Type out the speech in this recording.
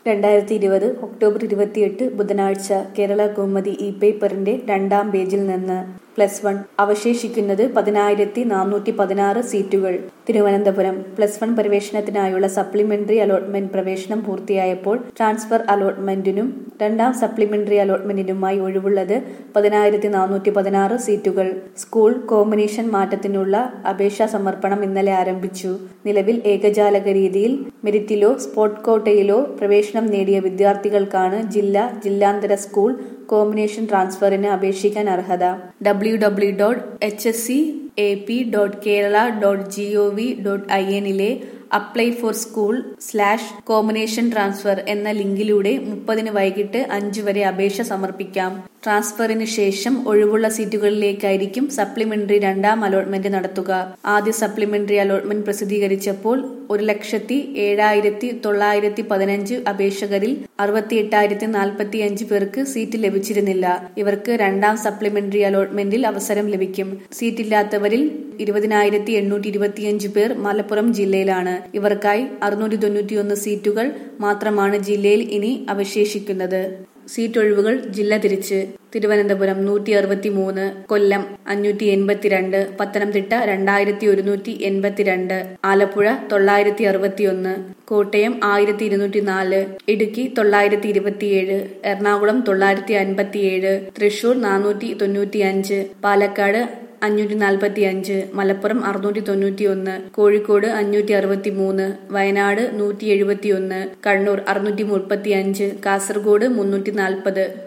രണ്ടായിരത്തി ഇരുപത് ഒക്ടോബർ ഇരുപത്തിയെട്ട് ബുധനാഴ്ച കേരള കൗമുദി ഇ പേപ്പറിന്റെ രണ്ടാം പേജിൽ നിന്ന് പ്ലസ് വൺ അവശേഷിക്കുന്നത് പതിനായിരത്തി നാനൂറ്റി പതിനാറ് സീറ്റുകൾ തിരുവനന്തപുരം പ്ലസ് വൺ പ്രവേശനത്തിനായുള്ള സപ്ലിമെന്ററി അലോട്ട്മെന്റ് പ്രവേശനം പൂർത്തിയായപ്പോൾ ട്രാൻസ്ഫർ അലോട്ട്മെന്റിനും രണ്ടാം സപ്ലിമെന്ററി അലോട്ട്മെന്റിനുമായി ഒഴിവുള്ളത് പതിനായിരത്തി നാനൂറ്റി പതിനാറ് സീറ്റുകൾ സ്കൂൾ കോമ്പിനേഷൻ മാറ്റത്തിനുള്ള അപേക്ഷാ സമർപ്പണം ഇന്നലെ ആരംഭിച്ചു നിലവിൽ ഏകജാലക രീതിയിൽ മെരിറ്റിലോ സ്പോട്ട് കോട്ടയിലോ പ്രവേശനം നേടിയ വിദ്യാർത്ഥികൾക്കാണ് ജില്ല ജില്ലാന്തര സ്കൂൾ കോമ്പിനേഷൻ ട്രാൻസ്ഫറിന് അപേക്ഷിക്കാൻ അർഹത W W dot H S C A P dot Kerala dot G O V dot I എന്നിലെ apply for school slash combination transfer എന്ന ലിങ്കിലൂടെ മുപ്പതിന് വൈകിട്ട് അഞ്ചു വരെ അപേക്ഷ സമർപ്പിക്കാം ട്രാൻസ്ഫറിന് ശേഷം ഒഴിവുള്ള സീറ്റുകളിലേക്കായിരിക്കും സപ്ലിമെന്ററി രണ്ടാം അലോട്ട്മെന്റ് നടത്തുക ആദ്യ സപ്ലിമെന്ററി അലോട്ട്മെന്റ് പ്രസിദ്ധീകരിച്ചപ്പോൾ ഒരു ലക്ഷത്തി ഏഴായിരത്തി തൊള്ളായിരത്തി പതിനഞ്ച് അപേക്ഷകരിൽ അറുപത്തി എട്ടായിരത്തി നാൽപ്പത്തി അഞ്ച് പേർക്ക് സീറ്റ് ലഭിച്ചിരുന്നില്ല ഇവർക്ക് രണ്ടാം സപ്ലിമെന്ററി അലോട്ട്മെന്റിൽ അവസരം ലഭിക്കും സീറ്റില്ലാത്തവരിൽ ഇരുപതിനായിരത്തി എണ്ണൂറ്റി ഇരുപത്തിയഞ്ച് പേർ മലപ്പുറം ജില്ലയിലാണ് ഇവർക്കായി അറുന്നൂറ്റി തൊണ്ണൂറ്റിയൊന്ന് സീറ്റുകൾ മാത്രമാണ് ജില്ലയിൽ ഇനി അവശേഷിക്കുന്നത് സീറ്റ് ഒഴിവുകൾ ജില്ല തിരിച്ച് തിരുവനന്തപുരം നൂറ്റി അറുപത്തി മൂന്ന് കൊല്ലം അഞ്ഞൂറ്റി എൺപത്തിരണ്ട് പത്തനംതിട്ട രണ്ടായിരത്തി ഒരുന്നൂറ്റി എൺപത്തിരണ്ട് ആലപ്പുഴ തൊള്ളായിരത്തി അറുപത്തിയൊന്ന് കോട്ടയം ആയിരത്തി ഇരുന്നൂറ്റി നാല് ഇടുക്കി തൊള്ളായിരത്തി ഇരുപത്തിയേഴ് എറണാകുളം തൊള്ളായിരത്തി അൻപത്തിയേഴ് തൃശൂർ നാനൂറ്റി തൊണ്ണൂറ്റി അഞ്ച് പാലക്കാട് അഞ്ഞൂറ്റി നാൽപ്പത്തി അഞ്ച് മലപ്പുറം അറുന്നൂറ്റി തൊണ്ണൂറ്റി ഒന്ന് കോഴിക്കോട് അഞ്ഞൂറ്റി അറുപത്തി മൂന്ന് വയനാട് നൂറ്റി എഴുപത്തി ഒന്ന് കണ്ണൂർ അറുന്നൂറ്റി മുപ്പത്തി അഞ്ച് കാസർഗോഡ് മുന്നൂറ്റി നാൽപ്പത്